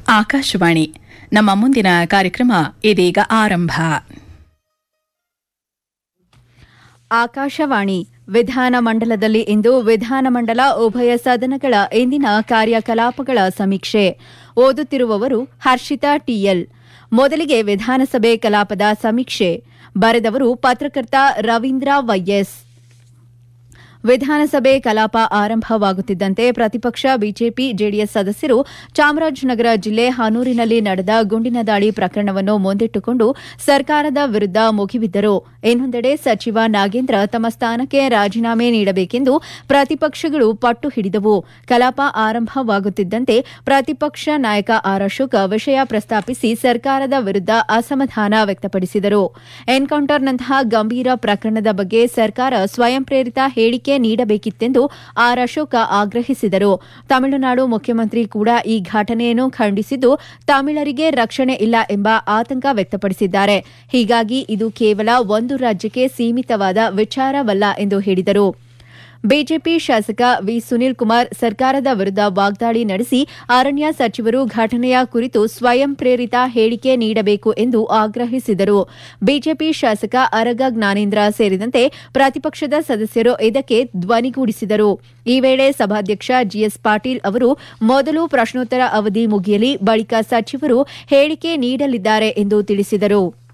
ಆಕಾಶವಾಣಿ ನಮ್ಮ ಮುಂದಿನ ಕಾರ್ಯಕ್ರಮ ಇದೀಗ ಆರಂಭ ಆಕಾಶವಾಣಿ ವಿಧಾನಮಂಡಲದಲ್ಲಿ ಇಂದು ವಿಧಾನಮಂಡಲ ಉಭಯ ಸದನಗಳ ಇಂದಿನ ಕಾರ್ಯಕಲಾಪಗಳ ಸಮೀಕ್ಷೆ ಓದುತ್ತಿರುವವರು ಹರ್ಷಿತಾ ಟಿಎಲ್ ಮೊದಲಿಗೆ ವಿಧಾನಸಭೆ ಕಲಾಪದ ಸಮೀಕ್ಷೆ ಬರೆದವರು ಪತ್ರಕರ್ತ ರವೀಂದ್ರ ವೈಎಸ್ ವಿಧಾನಸಭೆ ಕಲಾಪ ಆರಂಭವಾಗುತ್ತಿದ್ದಂತೆ ಪ್ರತಿಪಕ್ಷ ಬಿಜೆಪಿ ಜೆಡಿಎಸ್ ಸದಸ್ಯರು ಚಾಮರಾಜನಗರ ಜಿಲ್ಲೆ ಹನೂರಿನಲ್ಲಿ ನಡೆದ ಗುಂಡಿನ ದಾಳಿ ಪ್ರಕರಣವನ್ನು ಮುಂದಿಟ್ಟುಕೊಂಡು ಸರ್ಕಾರದ ವಿರುದ್ದ ಮುಗಿಬಿದ್ದರು ಇನ್ನೊಂದೆಡೆ ಸಚಿವ ನಾಗೇಂದ್ರ ತಮ್ಮ ಸ್ಥಾನಕ್ಕೆ ರಾಜೀನಾಮೆ ನೀಡಬೇಕೆಂದು ಪ್ರತಿಪಕ್ಷಗಳು ಪಟ್ಟು ಹಿಡಿದವು ಕಲಾಪ ಆರಂಭವಾಗುತ್ತಿದ್ದಂತೆ ಪ್ರತಿಪಕ್ಷ ನಾಯಕ ಆರ್ ಅಶೋಕ್ ವಿಷಯ ಪ್ರಸ್ತಾಪಿಸಿ ಸರ್ಕಾರದ ವಿರುದ್ದ ಅಸಮಾಧಾನ ವ್ಯಕ್ತಪಡಿಸಿದರು ಎನ್ಕೌಂಟರ್ನಂತಹ ಗಂಭೀರ ಪ್ರಕರಣದ ಬಗ್ಗೆ ಸರ್ಕಾರ ಸ್ವಯಂ ಪ್ರೇರಿತ ಹೇಳಿಕೆ ನೀಡಬೇಕಿತ್ತೆಂದು ಆರ್ ಅಶೋಕ ಆಗ್ರಹಿಸಿದರು ತಮಿಳುನಾಡು ಮುಖ್ಯಮಂತ್ರಿ ಕೂಡ ಈ ಘಟನೆಯನ್ನು ಖಂಡಿಸಿದ್ದು ತಮಿಳರಿಗೆ ರಕ್ಷಣೆ ಇಲ್ಲ ಎಂಬ ಆತಂಕ ವ್ಯಕ್ತಪಡಿಸಿದ್ದಾರೆ ಹೀಗಾಗಿ ಇದು ಕೇವಲ ಒಂದು ರಾಜ್ಯಕ್ಕೆ ಸೀಮಿತವಾದ ವಿಚಾರವಲ್ಲ ಎಂದು ಹೇಳಿದರು ಬಿಜೆಪಿ ಶಾಸಕ ವಿ ಸುನೀಲ್ ಕುಮಾರ್ ಸರ್ಕಾರದ ವಿರುದ್ದ ವಾಗ್ದಾಳಿ ನಡೆಸಿ ಅರಣ್ಯ ಸಚಿವರು ಘಟನೆಯ ಕುರಿತು ಸ್ವಯಂ ಪ್ರೇರಿತ ಹೇಳಿಕೆ ನೀಡಬೇಕು ಎಂದು ಆಗ್ರಹಿಸಿದರು ಬಿಜೆಪಿ ಶಾಸಕ ಅರಗ ಜ್ಞಾನೇಂದ್ರ ಸೇರಿದಂತೆ ಪ್ರತಿಪಕ್ಷದ ಸದಸ್ಯರು ಇದಕ್ಕೆ ಧ್ವನಿಗೂಡಿಸಿದರು ಈ ವೇಳೆ ಸಭಾಧ್ಯಕ್ಷ ಜಿಎಸ್ ಪಾಟೀಲ್ ಅವರು ಮೊದಲು ಪ್ರಶ್ನೋತ್ತರ ಅವಧಿ ಮುಗಿಯಲಿ ಬಳಿಕ ಸಚಿವರು ಹೇಳಿಕೆ ನೀಡಲಿದ್ದಾರೆ ಎಂದು ತಿಳಿಸಿದರು